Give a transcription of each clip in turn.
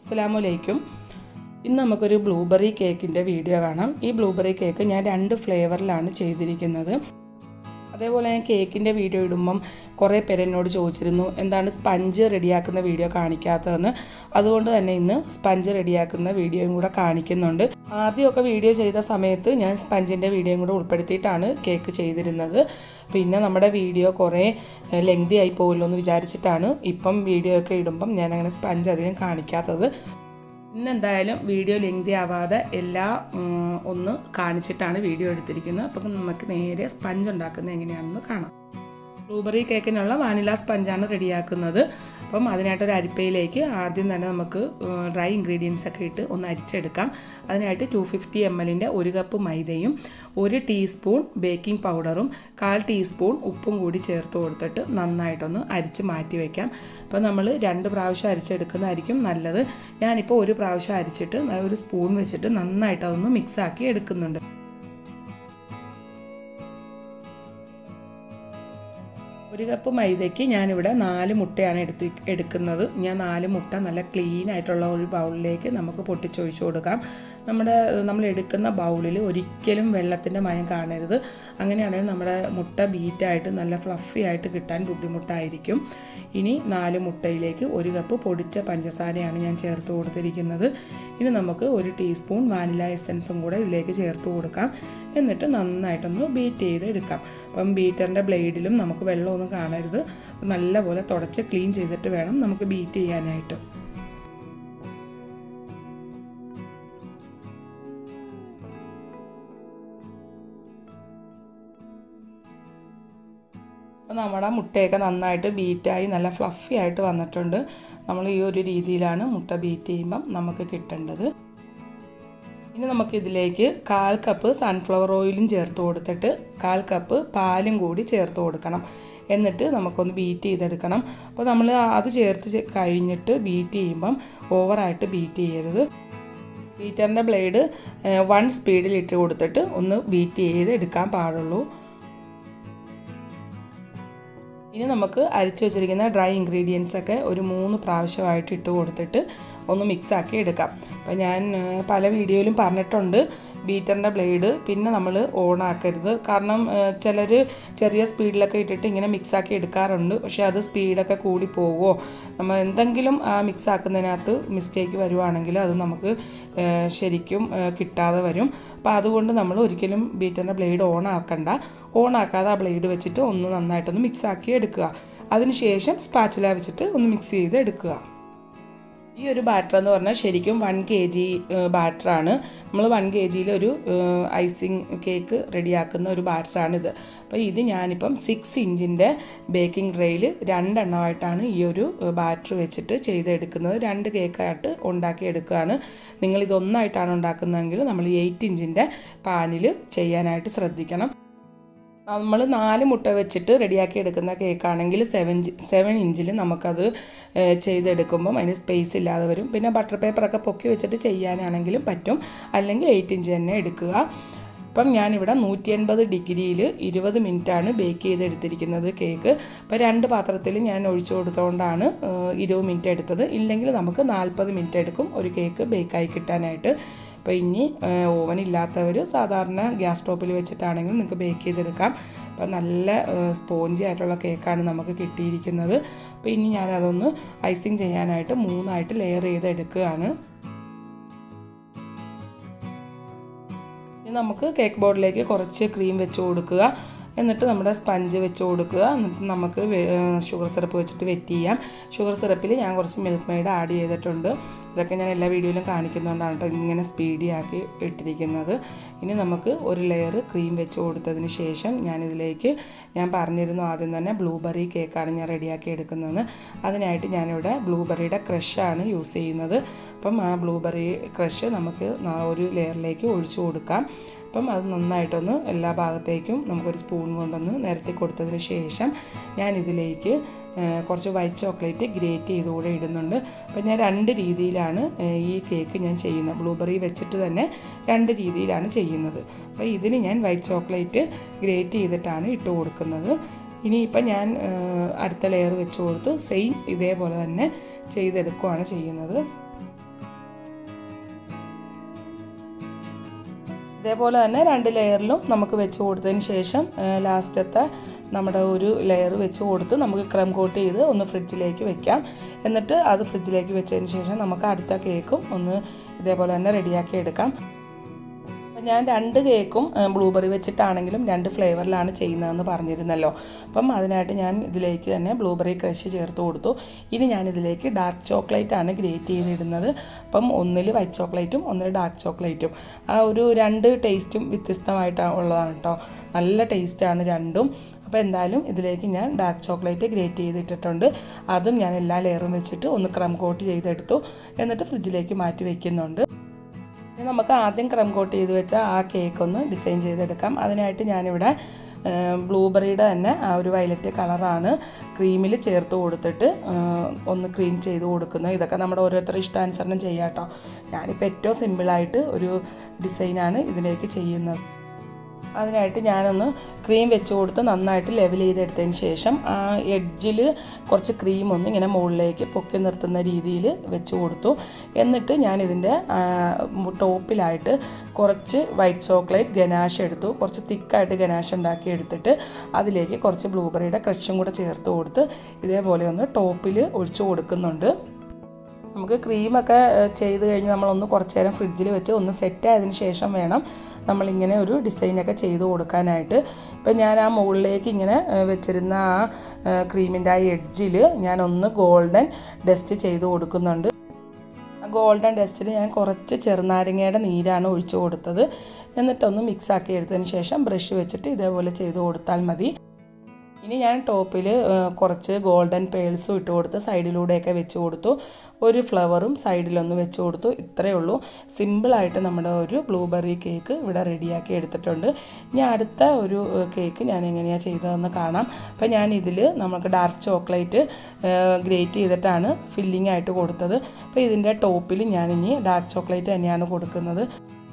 അസ്സലാമലൈക്കും ഇന്ന് നമുക്കൊരു ബ്ലൂബെറി കേക്കിൻ്റെ വീഡിയോ കാണാം ഈ ബ്ലൂബെറി കേക്ക് ഞാൻ രണ്ട് ഫ്ലേവറിലാണ് ചെയ്തിരിക്കുന്നത് അതേപോലെ ഞാൻ കേക്കിൻ്റെ വീഡിയോ ഇടുമ്പം കുറേ പേര് എന്നോട് ചോദിച്ചിരുന്നു എന്താണ് സ്പഞ്ച് റെഡിയാക്കുന്ന വീഡിയോ കാണിക്കാത്തതെന്ന് അതുകൊണ്ട് തന്നെ ഇന്ന് സ്പഞ്ച് റെഡിയാക്കുന്ന വീഡിയോയും കൂടെ കാണിക്കുന്നുണ്ട് ആദ്യമൊക്കെ വീഡിയോ ചെയ്ത സമയത്ത് ഞാൻ സ്പഞ്ചിൻ്റെ വീഡിയോയും കൂടെ ഉൾപ്പെടുത്തിയിട്ടാണ് കേക്ക് ചെയ്തിരുന്നത് പിന്നെ നമ്മുടെ വീഡിയോ കുറേ ലെങ്തി ആയി പോകുമല്ലോ എന്ന് വിചാരിച്ചിട്ടാണ് ഇപ്പം വീഡിയോ ഒക്കെ ഇടുമ്പം ഞാൻ അങ്ങനെ സ്പഞ്ച് അധികം കാണിക്കാത്തത് ഇന്നെന്തായാലും വീഡിയോ ലെങ്തി ആവാതെ എല്ലാ ഉം, ഒന്ന് കാണിച്ചിട്ടാണ് വീഡിയോ എടുത്തിരിക്കുന്നത് അപ്പം നമുക്ക് നേരെ സ്പഞ്ച് ഉണ്ടാക്കുന്നത് എങ്ങനെയാണെന്ന് കാണാം ബ്ലൂബെറി കേക്കിനുള്ള വാനില സ്പഞ്ചാണ് റെഡിയാക്കുന്നത് അപ്പം അതിനായിട്ടൊരു അരിപ്പയിലേക്ക് ആദ്യം തന്നെ നമുക്ക് ഡ്രൈ ഇൻഗ്രീഡിയൻസ് ഒക്കെ ഇട്ട് ഒന്ന് അരിച്ചെടുക്കാം അതിനായിട്ട് ടു ഫിഫ്റ്റി എം എല്ലിൻ്റെ ഒരു കപ്പ് മൈദയും ഒരു ടീസ്പൂൺ ബേക്കിംഗ് പൗഡറും കാൽ ടീസ്പൂൺ ഉപ്പും കൂടി ചേർത്ത് കൊടുത്തിട്ട് നന്നായിട്ടൊന്ന് അരിച്ച് മാറ്റി വയ്ക്കാം അപ്പോൾ നമ്മൾ രണ്ട് പ്രാവശ്യം അരിച്ചെടുക്കുന്നതായിരിക്കും നല്ലത് ഞാനിപ്പോൾ ഒരു പ്രാവശ്യം അരിച്ചിട്ട് ഒരു സ്പൂൺ വെച്ചിട്ട് നന്നായിട്ട് അതൊന്ന് മിക്സാക്കി എടുക്കുന്നുണ്ട് ഒരു കപ്പ് മൈദയ്ക്ക് ഞാനിവിടെ നാല് മുട്ടയാണ് എടുത്ത് എടുക്കുന്നത് ഞാൻ നാല് മുട്ട നല്ല ക്ലീൻ ആയിട്ടുള്ള ഒരു ബൗളിലേക്ക് നമുക്ക് പൊട്ടിച്ചൊഴിച്ചു കൊടുക്കാം നമ്മുടെ നമ്മൾ എടുക്കുന്ന ബൗളിൽ ഒരിക്കലും വെള്ളത്തിൻ്റെ മയം കാണരുത് അങ്ങനെയാണെങ്കിൽ നമ്മുടെ മുട്ട ബീറ്റായിട്ട് നല്ല ഫ്ലഫി ആയിട്ട് കിട്ടാൻ ബുദ്ധിമുട്ടായിരിക്കും ഇനി നാല് മുട്ടയിലേക്ക് ഒരു കപ്പ് പൊടിച്ച പഞ്ചസാരയാണ് ഞാൻ ചേർത്ത് കൊടുത്തിരിക്കുന്നത് ഇനി നമുക്ക് ഒരു ടീസ്പൂൺ വാനില എസൻസും കൂടെ ഇതിലേക്ക് ചേർത്ത് കൊടുക്കാം എന്നിട്ട് നന്നായിട്ടൊന്ന് ബീറ്റ് ചെയ്ത് എടുക്കാം അപ്പം ബീറ്ററിൻ്റെ ബ്ലേഡിലും നമുക്ക് വെള്ളമൊന്നും കാണരുത് നല്ലപോലെ തുടച്ച് ക്ലീൻ ചെയ്തിട്ട് വേണം നമുക്ക് ബീറ്റ് ചെയ്യാനായിട്ട് അപ്പോൾ നമ്മുടെ മുട്ടയൊക്കെ നന്നായിട്ട് ബീറ്റായി നല്ല ഫ്ലഫി ആയിട്ട് വന്നിട്ടുണ്ട് നമ്മൾ ഈ ഒരു രീതിയിലാണ് മുട്ട ബീറ്റ് ചെയ്യുമ്പം നമുക്ക് കിട്ടേണ്ടത് ഇനി നമുക്ക് ഇതിലേക്ക് കാൽ കപ്പ് സൺഫ്ലവർ ഓയിലും ചേർത്ത് കൊടുത്തിട്ട് കാൽ കപ്പ് പാലും കൂടി ചേർത്ത് കൊടുക്കണം എന്നിട്ട് നമുക്കൊന്ന് ബീറ്റ് ചെയ്തെടുക്കണം അപ്പോൾ നമ്മൾ അത് ചേർത്ത് ചെ- കഴിഞ്ഞിട്ട് ബീറ്റ് ചെയ്യുമ്പം ഓവറായിട്ട് ബീറ്റ് ചെയ്യരുത് ബീറ്ററിൻ്റെ ബ്ലേഡ് വൺ സ്പീഡിൽ ഇട്ട് കൊടുത്തിട്ട് ഒന്ന് ബീറ്റ് ചെയ്ത് എടുക്കാൻ പാടുള്ളൂ ഇനി നമുക്ക് അരിച്ചു വെച്ചിരിക്കുന്ന ഡ്രൈ ഇൻഗ്രീഡിയൻസ് ഒക്കെ ഒരു മൂന്ന് പ്രാവശ്യമായിട്ട് ഇട്ട് കൊടുത്തിട്ട് ഒന്ന് മിക്സ് ആക്കി എടുക്കാം അപ്പം ഞാൻ ആ, പല വീഡിയോയിലും പറഞ്ഞിട്ടുണ്ട് ബീറ്ററിൻ്റെ ബ്ലേഡ് പിന്നെ നമ്മൾ ഓൺ ആക്കരുത് കാരണം ചിലർ ചെറിയ സ്പീഡിലൊക്കെ ഇട്ടിട്ട് ഇങ്ങനെ മിക്സ് ആക്കി എടുക്കാറുണ്ട് പക്ഷേ അത് സ്പീഡൊക്കെ കൂടി പോവുമോ നമ്മൾ എന്തെങ്കിലും ആ മിക്സ് ആക്കുന്നതിനകത്ത് മിസ്റ്റേക്ക് വരുവാണെങ്കിൽ അത് നമുക്ക് ആ, ശരിക്കും ആ, കിട്ടാതെ വരും അപ്പോൾ അതുകൊണ്ട് നമ്മൾ ഒരിക്കലും ബീറ്ററിൻ്റെ ബ്ലേഡ് ഓൺ ആക്കണ്ട ഓൺ ആക്കാതെ ആ ബ്ലേഡ് വെച്ചിട്ട് ഒന്ന് നന്നായിട്ടൊന്ന് മിക്സ് ആക്കി എടുക്കുക അതിനുശേഷം സ്പാച്ചില വെച്ചിട്ട് ഒന്ന് മിക്സ് ചെയ്ത് എടുക്കുക ഈ ഒരു ബാറ്റർ എന്ന് പറഞ്ഞാൽ ശരിക്കും വൺ കെ ജി ബാറ്ററാണ് നമ്മൾ വൺ കെ ജിയിൽ ഒരു ഐസിങ് കേക്ക് റെഡിയാക്കുന്ന ഒരു ബാറ്ററാണിത് അപ്പോൾ ഇത് ഞാനിപ്പം സിക്സ് ഇഞ്ചിൻ്റെ ബേക്കിംഗ് ട്രേയിൽ രണ്ടെണ്ണമായിട്ടാണ് ഈ ഒരു ബാറ്റർ വെച്ചിട്ട് ചെയ്തെടുക്കുന്നത് രണ്ട് കേക്കായിട്ട് ഉണ്ടാക്കിയെടുക്കുകയാണ് നിങ്ങൾ ഇതൊന്നായിട്ടാണ് ഉണ്ടാക്കുന്നതെങ്കിൽ നമ്മൾ എയ്റ്റ് ഇഞ്ചിൻ്റെ പാനിൽ ചെയ്യാനായിട്ട് ശ്രദ്ധിക്കണം നമ്മൾ നാല് മുട്ട വെച്ചിട്ട് റെഡിയാക്കി എടുക്കുന്ന കേക്കാണെങ്കിൽ സെവൻ സെവൻ ഇഞ്ചിൽ നമുക്കത് ഏഹ്, ചെയ്തെടുക്കുമ്പം അതിന് സ്പേസ് ഇല്ലാതെ വരും പിന്നെ ബട്ടർ പേപ്പറൊക്കെ പൊക്കി വെച്ചിട്ട് ചെയ്യാനാണെങ്കിലും പറ്റും അല്ലെങ്കിൽ എയ്റ്റ് ഇഞ്ച് തന്നെ എടുക്കുക ഇപ്പം ഞാനിവിടെ നൂറ്റി എൺപത് ഡിഗ്രിയിൽ ഇരുപത് മിനിറ്റാണ് ബേക്ക് ചെയ്തെടുത്തിരിക്കുന്നത് കേക്ക് അപ്പോൾ രണ്ട് പാത്രത്തിൽ ഞാൻ ഒഴിച്ചു കൊടുത്തുകൊണ്ടാണ് ഏഹ്, ഇരുപത് മിനിറ്റ് എടുത്തത് ഇല്ലെങ്കിൽ നമുക്ക് നാൽപ്പത് മിനിറ്റ് എടുക്കും ഒരു കേക്ക് ബേക്കായി കിട്ടാനായിട്ട് അപ്പോൾ ഇനി ഓവൻ ഇല്ലാത്തവർ സാധാരണ ഗ്യാസ് സ്റ്റോപ്പിൽ വെച്ചിട്ടാണെങ്കിൽ നിങ്ങൾക്ക് ബേക്ക് ചെയ്തെടുക്കാം അപ്പോൾ നല്ല സ്പോഞ്ചി ആയിട്ടുള്ള കേക്കാണ് നമുക്ക് കിട്ടിയിരിക്കുന്നത് അപ്പോൾ ഇനി ഞാനതൊന്ന് ഐസിങ് ചെയ്യാനായിട്ട് മൂന്നായിട്ട് ലെയർ ചെയ്ത് എടുക്കുകയാണ് ഇനി നമുക്ക് കേക്ക് ബോർഡിലേക്ക് കുറച്ച് ക്രീം വെച്ച് കൊടുക്കുക എന്നിട്ട് നമ്മുടെ സ്പഞ്ച് വെച്ച് കൊടുക്കുക എന്നിട്ട് നമുക്ക് ഷുഗർ സിറപ്പ് വെച്ചിട്ട് വെറ്റ് ചെയ്യാം ഷുഗർ സിറപ്പിൽ ഞാൻ കുറച്ച് മിൽക്ക് മെയ്ഡ് ആഡ് ചെയ്തിട്ടുണ്ട് ഇതൊക്കെ ഞാൻ എല്ലാ വീഡിയോയിലും കാണിക്കുന്നുകൊണ്ടാണ് കേട്ടോ ഇങ്ങനെ സ്പീഡി ആക്കി ഇട്ടിരിക്കുന്നത് ഇനി നമുക്ക് ഒരു ലെയർ ക്രീം വെച്ച് കൊടുത്തതിന് ശേഷം ഞാനിതിലേക്ക് ഞാൻ പറഞ്ഞിരുന്നു ആദ്യം തന്നെ ബ്ലൂബെറി കേക്കാണ് ഞാൻ റെഡിയാക്കി എടുക്കുന്നത് അതിനായിട്ട് ഞാനിവിടെ ബ്ലൂബെറിയുടെ ക്രഷാണ് യൂസ് ചെയ്യുന്നത് അപ്പം ആ ബ്ലൂബെറി ക്രഷ് നമുക്ക് ന- ഒരു ലെയറിലേക്ക് ഒഴിച്ചു കൊടുക്കാം അപ്പം അത് നന്നായിട്ടൊന്ന് എല്ലാ ഭാഗത്തേക്കും നമുക്കൊരു സ്പൂൺ കൊണ്ടൊന്ന് നിരത്തി കൊടുത്തതിന് ശേഷം ഞാനിതിലേക്ക് ആ, കുറച്ച് വൈറ്റ് ചോക്ലേറ്റ് ഗ്രേറ്റ് ചെയ്ത് കൂടെ ഇടുന്നുണ്ട് അപ്പം ഞാൻ രണ്ട് രീതിയിലാണ് ആ, ഈ കേക്ക് ഞാൻ ചെയ്യുന്നത് ബ്ലൂബെറി വെച്ചിട്ട് തന്നെ രണ്ട് രീതിയിലാണ് ചെയ്യുന്നത് അപ്പോൾ ഇതിന് ഞാൻ വൈറ്റ് ചോക്ലേറ്റ് ഗ്രേറ്റ് ചെയ്തിട്ടാണ് ഇട്ട് കൊടുക്കുന്നത് ഇനിയിപ്പം ഞാൻ ആ, അടുത്ത ലെയർ വെച്ച് കൊടുത്തു സെയിം ഇതേപോലെ തന്നെ ചെയ്തെടുക്കുകയാണ് ചെയ്യുന്നത് ഇതേപോലെ തന്നെ രണ്ട് ലെയറിലും നമുക്ക് വെച്ച് കൊടുത്തതിന് ശേഷം ലാസ്റ്റത്തെ നമ്മുടെ ഒരു ലെയർ വെച്ച് കൊടുത്ത് നമുക്ക് ക്രം കോട്ട് ചെയ്ത് ഒന്ന് ഫ്രിഡ്ജിലേക്ക് വെക്കാം എന്നിട്ട് അത് ഫ്രിഡ്ജിലേക്ക് വെച്ചതിന് ശേഷം നമുക്ക് അടുത്ത കേക്കും ഒന്ന് ഇതേപോലെ തന്നെ റെഡിയാക്കി എടുക്കാം അപ്പം ഞാൻ രണ്ട് കേക്കും ബ്ലൂബെറി വെച്ചിട്ടാണെങ്കിലും രണ്ട് ഫ്ലേവറിലാണ് ചെയ്യുന്നതെന്ന് പറഞ്ഞിരുന്നല്ലോ അപ്പം അതിനായിട്ട് ഞാൻ ഇതിലേക്ക് തന്നെ ബ്ലൂബെറി ക്രഷ് ചേർത്ത് കൊടുത്തു ഇനി ഞാൻ ഇതിലേക്ക് ഡാർക്ക് ചോക്ലേറ്റ് ആണ് ഗ്രേറ്റ് ചെയ്തിടുന്നത് അപ്പം ഒന്നിൽ വൈറ്റ് ചോക്ലേറ്റും ഒന്നിൽ ഡാർക്ക് ചോക്ലേറ്റും ആ ഒരു രണ്ട് ടേസ്റ്റും വ്യത്യസ്തമായിട്ട് ഉള്ളതാണ് കേട്ടോ നല്ല ടേസ്റ്റാണ് രണ്ടും അപ്പോൾ എന്തായാലും ഇതിലേക്ക് ഞാൻ ഡാർക്ക് ചോക്ലേറ്റ് ഗ്രേറ്റ് ചെയ്തിട്ടിട്ടുണ്ട് അതും ഞാൻ എല്ലാ ലെയറും വെച്ചിട്ട് ഒന്ന് ക്രം കോട്ട് ചെയ്തെടുത്തു എന്നിട്ട് ഫ്രിഡ്ജിലേക്ക് മാറ്റി വയ്ക്കുന്നുണ്ട് ഇനി നമുക്ക് ആദ്യം ക്രം കോട്ട് ചെയ്ത് വെച്ച ആ കേക്ക് ഒന്ന് ഡിസൈൻ ചെയ്തെടുക്കാം അതിനായിട്ട് ഞാനിവിടെ ബ്ലൂബെറിയുടെ തന്നെ ആ ഒരു വയലറ്റ് കളറാണ് ക്രീമിൽ ചേർത്ത് കൊടുത്തിട്ട് ഒന്ന് ക്രീം ചെയ്ത് കൊടുക്കുന്നത് ഇതൊക്കെ നമ്മുടെ ഓരോരുത്തരുടെ ഇഷ്ടാനുസരണം ചെയ്യാം കേട്ടോ ഞാനിപ്പോൾ ഏറ്റവും സിമ്പിളായിട്ട് ഒരു ഡിസൈനാണ് ഇതിലേക്ക് ചെയ്യുന്നത് അതിനായിട്ട് ഞാനൊന്ന് ക്രീം വെച്ച് കൊടുത്ത് നന്നായിട്ട് ലെവൽ ചെയ്തെടുത്തതിന് ശേഷം ആ എഡ്ജിൽ കുറച്ച് ക്രീം ഒന്ന് ഇങ്ങനെ മുകളിലേക്ക് പൊക്കി നിർത്തുന്ന രീതിയിൽ വെച്ച് കൊടുത്തു എന്നിട്ട് ഞാനിതിൻ്റെ ടോപ്പിലായിട്ട് കുറച്ച് വൈറ്റ് ചോക്ലേറ്റ് ഗനാഷ് എടുത്തു കുറച്ച് തിക്കായിട്ട് ഗനാഷ് ഉണ്ടാക്കി എടുത്തിട്ട് അതിലേക്ക് കുറച്ച് ബ്ലൂബെറിയുടെ ക്രഷും കൂടെ ചേർത്ത് കൊടുത്ത് ഇതേപോലെ ഒന്ന് ടോപ്പിൽ ഒഴിച്ചു കൊടുക്കുന്നുണ്ട് നമുക്ക് ക്രീമൊക്കെ ചെയ്ത് കഴിഞ്ഞ് നമ്മളൊന്ന് കുറച്ച് നേരം ഫ്രിഡ്ജിൽ വെച്ച് ഒന്ന് സെറ്റ് ആയതിന് ശേഷം വേണം നമ്മളിങ്ങനെ ഒരു ഡിസൈനൊക്കെ ചെയ്ത് കൊടുക്കാനായിട്ട് ഇപ്പം ഞാൻ ആ മുകളിലേക്ക് ഇങ്ങനെ വെച്ചിരുന്ന ആ ക്രീമിൻ്റെ ആ എഡ്ജിൽ ഞാനൊന്ന് ഗോൾഡൻ ഡസ്റ്റ് ചെയ്ത് കൊടുക്കുന്നുണ്ട് ആ ഗോൾഡൻ ഡസ്റ്റിൽ ഞാൻ കുറച്ച് ചെറുനാരങ്ങയുടെ നീരാണ് ഒഴിച്ചു കൊടുത്തത് എന്നിട്ടൊന്ന് മിക്സ് ആക്കി എടുത്തതിന് ശേഷം ബ്രഷ് വെച്ചിട്ട് ഇതേപോലെ ചെയ്ത് കൊടുത്താൽ മതി ഇനി ഞാൻ ടോപ്പിൽ കുറച്ച് ഗോൾഡൻ പേൾസും ഇട്ട് കൊടുത്ത് സൈഡിലൂടെയൊക്കെ വെച്ച് കൊടുത്തു ഒരു ഫ്ലവറും സൈഡിലൊന്ന് വെച്ച് കൊടുത്തു ഇത്രയേ ഉള്ളൂ സിമ്പിളായിട്ട് നമ്മുടെ ഒരു ബ്ലൂബെറി കേക്ക് ഇവിടെ റെഡിയാക്കി എടുത്തിട്ടുണ്ട് ഇനി അടുത്ത ഒരു കേക്ക് ഞാൻ എങ്ങനെയാണ് ചെയ്തതെന്ന് കാണാം അപ്പം ഞാൻ ഇതിൽ നമുക്ക് ഡാർക്ക് ചോക്ലേറ്റ് ഗ്രേറ്റ് ചെയ്തിട്ടാണ് ഫില്ലിംഗ് ആയിട്ട് കൊടുത്തത് അപ്പോൾ ഇതിൻ്റെ ടോപ്പിൽ ഞാനിനി ഡാർക്ക് ചോക്ലേറ്റ് തന്നെയാണ് കൊടുക്കുന്നത്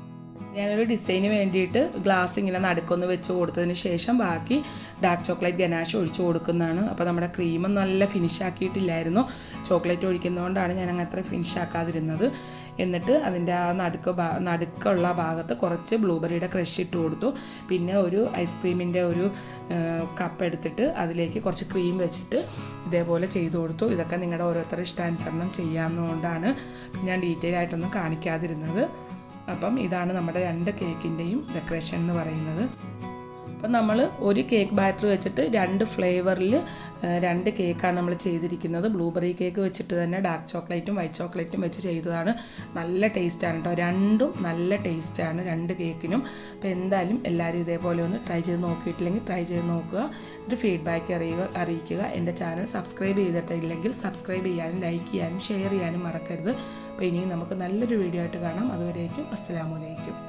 ഞാനൊരു ഡിസൈന് വേണ്ടിയിട്ട് ഗ്ലാസ് ഇങ്ങനെ നടുക്കൊന്ന് വെച്ച് കൊടുത്തതിന് ശേഷം ബാക്കി ഡാർക്ക് ചോക്ലേറ്റ് ഗനാഷ് ഒഴിച്ചു കൊടുക്കുന്നതാണ് അപ്പോൾ നമ്മുടെ ക്രീം നല്ല ഫിനിഷ് ആക്കിയിട്ടില്ലായിരുന്നു ചോക്ലേറ്റ് ഒഴിക്കുന്നതുകൊണ്ടാണ് ഞാൻ അങ്ങനത്ര ഫിനിഷ് ആക്കാതിരുന്നത് എന്നിട്ട് അതിൻ്റെ ആ നടുക്ക് ഭാ നടുക്കുള്ള ഭാഗത്ത് കുറച്ച് ബ്ലൂബെറിയുടെ ക്രഷ് ഇട്ട് കൊടുത്തു പിന്നെ ഒരു ഐസ്ക്രീമിൻ്റെ ഒരു കപ്പ് എടുത്തിട്ട് അതിലേക്ക് കുറച്ച് ക്രീം വെച്ചിട്ട് ഇതേപോലെ ചെയ്തു കൊടുത്തു ഇതൊക്കെ നിങ്ങളുടെ ഓരോരുത്തരുടെ ഇഷ്ടാനുസരണം ചെയ്യാവുന്നതുകൊണ്ടാണ് ഞാൻ ഡീറ്റെയിൽ ആയിട്ടൊന്നും കാണിക്കാതിരുന്നത് അപ്പം ഇതാണ് നമ്മുടെ രണ്ട് കേക്കിൻ്റെയും ഡെക്കറേഷൻ എന്ന് പറയുന്നത് അപ്പം നമ്മൾ ഒരു കേക്ക് ബാറ്റർ വെച്ചിട്ട് രണ്ട് ഫ്ലേവറിൽ രണ്ട് കേക്കാണ് നമ്മൾ ചെയ്തിരിക്കുന്നത് ബ്ലൂബെറി കേക്ക് വെച്ചിട്ട് തന്നെ ഡാർക്ക് ചോക്ലേറ്റും വൈറ്റ് ചോക്ലേറ്റും വെച്ച് ചെയ്തതാണ് നല്ല ടേസ്റ്റാണ് കേട്ടോ രണ്ടും നല്ല ടേസ്റ്റാണ് രണ്ട് കേക്കിനും അപ്പോൾ എന്തായാലും എല്ലാവരും ഇതേപോലെ ഒന്ന് ട്രൈ ചെയ്ത് നോക്കിയിട്ടില്ലെങ്കിൽ ട്രൈ ചെയ്ത് നോക്കുക ഒരു ഫീഡ്ബാക്ക് അറിയുക അറിയിക്കുക എൻ്റെ ചാനൽ സബ്സ്ക്രൈബ് ചെയ്തിട്ടില്ലെങ്കിൽ സബ്സ്ക്രൈബ് ചെയ്യാനും ലൈക്ക് ചെയ്യാനും ഷെയർ ചെയ്യാനും മറക്കരുത് അപ്പോൾ ഇനിയും നമുക്ക് നല്ലൊരു വീഡിയോ ആയിട്ട് കാണാം അതുവരേക്കും അസ്സാമലൈക്കും